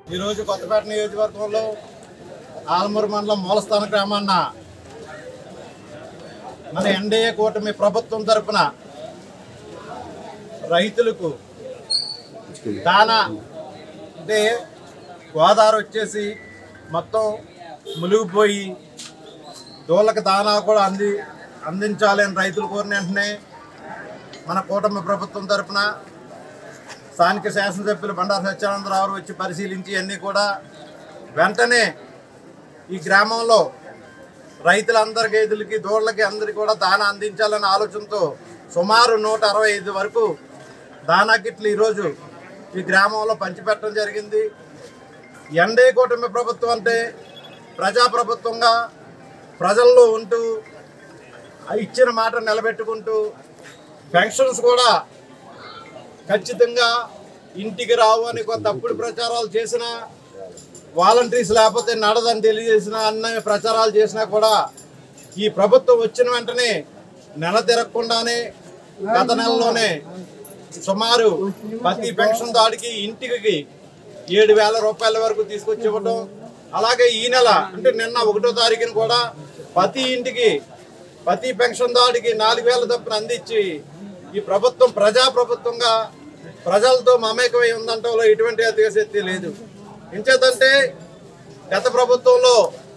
ఈరోజు కొత్తపేట నియోజకవర్గంలో ఆలమూరు మండలం మూలస్థాన గ్రామాన్న మన ఎన్డీఏ కూటమి ప్రభుత్వం తరపున రైతులకు దానా అంటే గోదావరి వచ్చేసి మొత్తం మునిగిపోయి దూళ్ళకి దానా కూడా అంది అందించాలని రైతులు కోరిన వెంటనే మన కూటమి ప్రభుత్వం తరపున స్థానిక శాసనసభ్యులు బండారు సత్యానందరావు వచ్చి పరిశీలించి అన్నీ కూడా వెంటనే ఈ గ్రామంలో రైతులందరి గైదులకి దూడలకి అందరికీ కూడా దానా అందించాలనే ఆలోచనతో సుమారు నూట అరవై ఐదు వరకు దానా కిట్లు ఈరోజు ఈ గ్రామంలో పంచిపెట్టడం జరిగింది ఎన్డీ కూటమి ప్రభుత్వం అంటే ప్రజాప్రభుత్వంగా ప్రజల్లో ఉంటూ ఆ ఇచ్చిన మాట నిలబెట్టుకుంటూ పెన్షన్స్ కూడా ఖచ్చితంగా ఇంటికి రావు అని కొంత తప్పుడు ప్రచారాలు చేసిన వాలంటీర్స్ లేకపోతే నడదని తెలియజేసిన అన్న ప్రచారాలు చేసినా కూడా ఈ ప్రభుత్వం వచ్చిన వెంటనే నెల తిరగకుండానే గత నెలలోనే సుమారు ప్రతి పెన్షన్ దాడికి ఇంటికి ఏడు వేల రూపాయల వరకు తీసుకొచ్చి ఇవ్వటం అలాగే ఈ నెల అంటే నిన్న ఒకటో తారీఖున కూడా ప్రతి ఇంటికి ప్రతి పెన్షన్ దాడికి నాలుగు వేల తప్పున అందించి ఈ ప్రభుత్వం ప్రజా ప్రభుత్వంగా ప్రజలతో మమేకమై ఉందంటంలో ఎటువంటి అతిశక్తి లేదు ఎంచేతంటే గత ప్రభుత్వంలో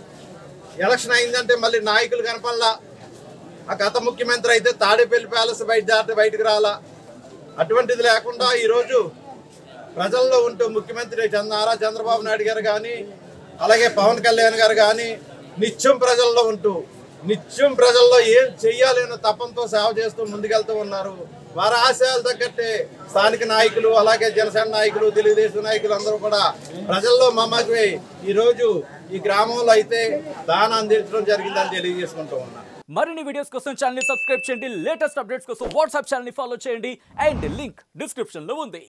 ఎలక్షన్ అయిందంటే మళ్ళీ నాయకులు కనపడలా ఆ గత ముఖ్యమంత్రి అయితే తాడేపల్లి ప్యాలెస్ బయట దాటి బయటకు రాలా అటువంటిది లేకుండా ఈరోజు ప్రజల్లో ఉంటూ ముఖ్యమంత్రి చంద్ర నారా చంద్రబాబు నాయుడు గారు కానీ అలాగే పవన్ కళ్యాణ్ గారు కానీ నిత్యం ప్రజల్లో ఉంటూ నిత్యం ప్రజల్లో ఏం చెయ్యాలి అన్న తపంతో సేవ చేస్తూ ముందుకెళ్తూ ఉన్నారు వారి ఆశయాలు తగ్గట్టే స్థానిక నాయకులు అలాగే జనసేన నాయకులు తెలుగుదేశం నాయకులు అందరూ కూడా ప్రజల్లో మమ్మకమై ఈరోజు ఈ గ్రామంలో అయితే దానం అందించడం జరిగిందని తెలియజేసుకుంటూ ఉన్నారు మరిన్ని వీడియోస్ కోసం ఛానల్ సబ్స్క్రైబ్ చేయండి లేటెస్ట్ అప్డేట్స్ కోసం వాట్సాప్ ఛానల్ ఫాలో చేయండి అండ్ లింక్ డిస్క్రిప్షన్ లో ఉంది